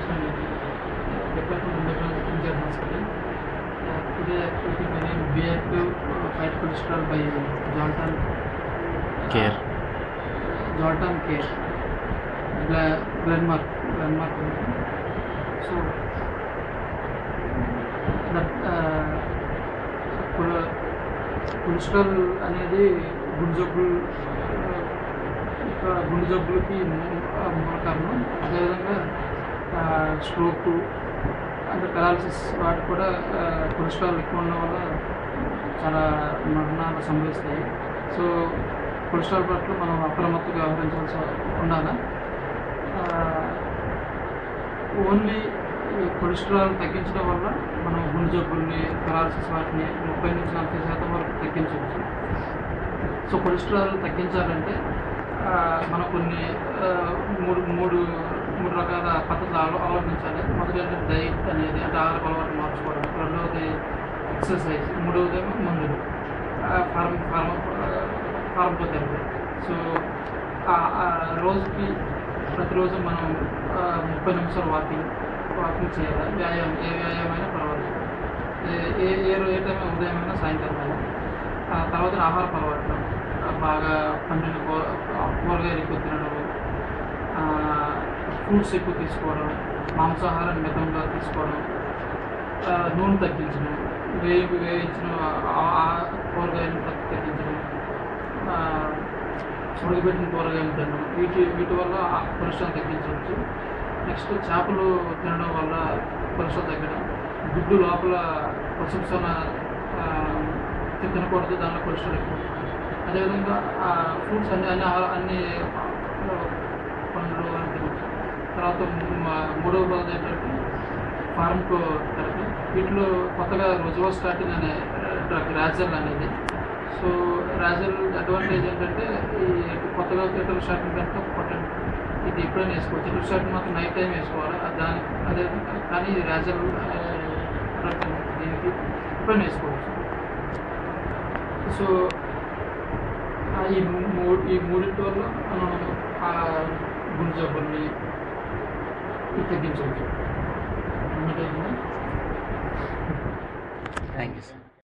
Department of Indian Hospital. Uh, today activity my name BF fight cholesterol by Johnson Care. Johnson Care. Gla- Glenmark. Glenmark. So that uh, కొల- cholesterol అనేది గుండె జబ్బులు ఆ, ఇంకా గుండె జబ్బులకి మూ- ఆ, మూల కారణం అదేవిధంగా స్ట్రోక్ అంటే పెరాలసిస్ వాటి కూడా ఆ, కొలెస్ట్రాల్ ఎక్కువ ఉండడం వల్ల చాలా మరణాలు సంభవిస్తాయి సో కొలెస్ట్రాల్ పట్ల మనం అప్రమత్తంగా వ్యవహరించాల్సి ఉండాలి ఓన్లీ ఈ కొలెస్ట్రాల్ తగ్గించడం వల్ల మనం గుండె జబ్బుల్ని పెరాలసిస్ వాటిని ముప్పై నుంచి నలభై శాతం వరకు తగ్గించవచ్చు సో కొలెస్ట్రాల్ తగ్గించాలంటే ఆ, మనం కొన్ని ఆ, మూడు మూడు మూడు రకాల పద్ధతులు అవ అవలంబించాలి మొదటి ఏంటంటే డైట్ అనేది అంటే ఆహార అలవాటు మార్చుకోవడం రెండవది ఎక్సర్సైజ్ మూడవది ఏమో మందులు ఫార్మ్ ఫార్మ్ ఫార్మకోథెరపీ సో ఆ- ఆ రోజుకి ప్రతిరోజు మనం ఆ, ముప్పై నిమిషాలు వాకింగ్ వాకింగ్ చేయాలి వ్యాయామం ఏ వ్యాయామం అయినా పర్వాలేదు ఏ ఏ ఏ రో- ఏ టైం ఉదయం అయినా సాయంత్రం అయినా ఆ తర్వాత ఆహార అలవాట్లు ఆ, బాగా పండిన కూ కూరగాయలు ఎక్కువ తినడం ఫ్రూట్స్ ఎక్కువ తీసుకోవడం మాంసాహారాన్ని మితంగా తీసుకోవడం ఆ, నూనె తగ్గించడం వేయి వేయించిన ఆ- ఆ కూరగాయలను తగ్గి- తగ్గించడం ఆ, ఉడకబెట్టిన కూరగాయలు తినడం వీటి వీటి వల్ల ఆ కొలెస్ట్రాల్ తగ్గించవచ్చు నెక్స్ట్ చేపలు తినడం వల్ల కొలెస్ట్రాల్ తగ్గడం గుడ్డు లోపల పసుపు సొన ఆ, తి- తినకూడదు దానిలో కొలెస్ట్రాల్ ఎక్కువ అదేవిధంగా ఫ్రూట్స్ అన్ని అన్ని ఆహార- అన్ని ఆ, పండ్లు అని తినచ్చు తర్వాత మ- మూడవ పదం ఏంటంటే ఫార్మ్కో థెరపీ వీటిలో కొత్తగా రోజువా స్టార్టింగ్ అనే డ్రగ్ రాజల్ అనేది సో రాజల్ అడ్వాంటేజ్ ఏంటంటే ఈ కొత్తగా ఇతర స్టార్టింగ్ కనుక పొట్టండి ఇది ఎప్పుడైనా వేసుకోవచ్చు ఇతర స్టార్టింగ్ మాత్రం నైట్ టైం వేసుకోవాలి అది దాని అదే కానీ ఇది రాజల్ డ్రగ్ దీనికి ఎప్పుడైనా వేసుకోవచ్చు సో ఆ ఈ మూడు ఈ మూడింటి వల్ల మనం ఆ గుండె జబ్బుల్ని తగ్గించవచ్చు అన్నట్టు థ్యాంక్ యూ సార్